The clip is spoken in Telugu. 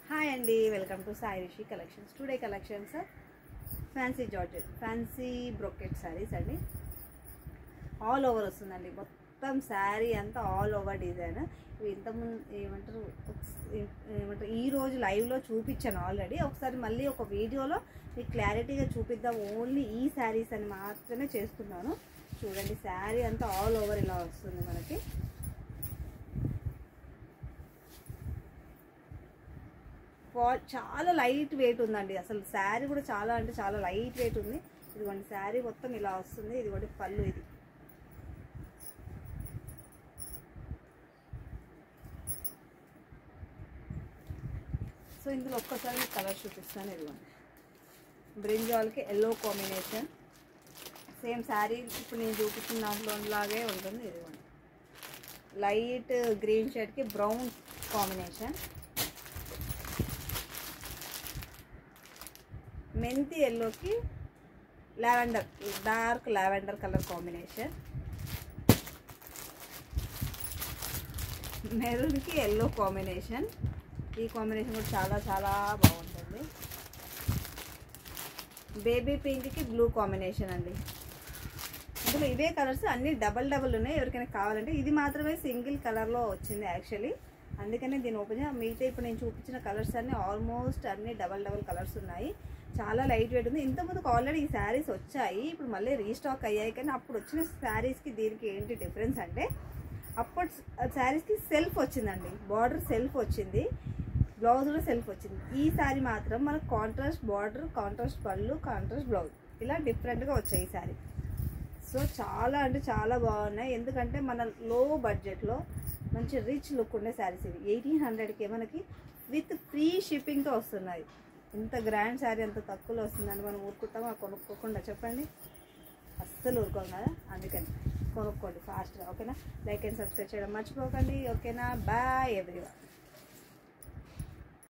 హాయ్ అండి welcome to Sai Rishi collections today collections fancy georgette fancy brocade saris అండి ఆల్ ఓవర్ వస్తుందండి మొత్తం శారీ అంతా ఆల్ ఓవర్ డిజైన్ ఇవి ఇంతకుముందు ఏమంటారు ఒకస్- ఏమంటారు ఈ రోజు లైవ్లో చూపించాను ఆల్రెడీ ఒకసారి మళ్ళీ ఒక వీడియోలో మీకు క్లారిటీగా చూపిద్దాం ఓన్లీ ఈ శారీస్ అని మాత్రమే చేస్తున్నాను చూడండి శారీ అంతా ఆల్ ఓవర్ ఇలా వస్తుంది మనకి క్వా- చాలా లైట్ వెయిట్ ఉందండి అసలు శారీ కూడా చాలా అంటే చాలా లైట్ వెయిట్ ఉంది ఇదిగోండి శారీ మొత్తం ఇలా వస్తుంది ఇదిగోండి పళ్ళు ఇది సో ఇందులో ఒక్కసారి మీకు కలర్ చూపిస్తాను ఇదిగోండి బ్రింజాల్కి ఎల్లో కాంబినేషన్ సేమ్ శారీ ఇప్పుడు నేను చూపించిన దాంట్లో లాగే ఉంటుంది ఇదిగోండి లైట్ గ్రీన్ షర్ట్కి బ్రౌన్ కాంబినేషన్ మెంతి ఎల్లోకి lavender dark lavender colour combination మెరూన్కి ఎల్లో కాంబినేషన్ ఈ కాంబినేషన్ కూడా చాలా చాలా బాగుంటుంది బేబీ పింక్కి బ్లూ కాంబినేషన్ అండి ఇందులో ఇవే కలర్స్ అన్ని డబల్ డబల్ ఉన్నాయి ఎవరికైనా కావాలంటే ఇది మాత్రమే సింగిల్ కలర్లో వచ్చింది యాక్చువల్లీ అందుకనే దీని ఓపెన్ చేయ మిగతా ఇప్పుడు నేను చూపించిన కలర్స్ అన్ని ఆల్మోస్ట్ అన్ని డబల్ డబల్ కలర్స్ ఉన్నాయి చాలా లైట్ వెయిట్ ఉంది ఇంతకుముందుకు ఆల్రెడీ ఈ శారీస్ వచ్చాయి ఇప్పుడు మళ్ళీ రీస్టాక్ అయ్యాయి కానీ అప్పుడు వచ్చిన శారీస్కి దీనికి ఏంటి డిఫరెన్స్ అంటే అప్పుడు శారీస్కి సెల్ఫ్ వచ్చిందండి బార్డర్ సెల్ఫ్ వచ్చింది బ్లౌజ్ కూడా సెల్ఫ్ వచ్చింది ఈ శారీ మాత్రం మనకు కాంట్రాస్ట్ బార్డర్ కాంట్రాస్ట్ పళ్ళు కాంట్రాస్ట్ బ్లౌజ్ ఇలా డిఫరెంట్గా వచ్చాయి ఈ శారీ సో చాలా అంటే చాలా బాగున్నాయి ఎందుకంటే మన లో బడ్జెట్లో మంచి రిచ్ లుక్ ఉండే శారీస్ ఇవి ఎయిటీన్ హండ్రెడ్కి మనకి విత్ ఫ్రీ షిప్పింగ్తో వస్తున్నాయి ఇంత గ్రాండ్ శారీ అంత తక్కువలో వస్తుందని మనం ఊరుకుంటామా కొనుక్కోకుండా చెప్పండి అస్సలు ఊరుకోం కదా అందుకని కొనుక్కోండి ఫాస్ట్గా ఓకేనా లైక్ అండ్ సబ్స్క్రైబ్ చేయడం మర్చిపోకండి ఓకేనా బాయ్ ఎవ్రీవన్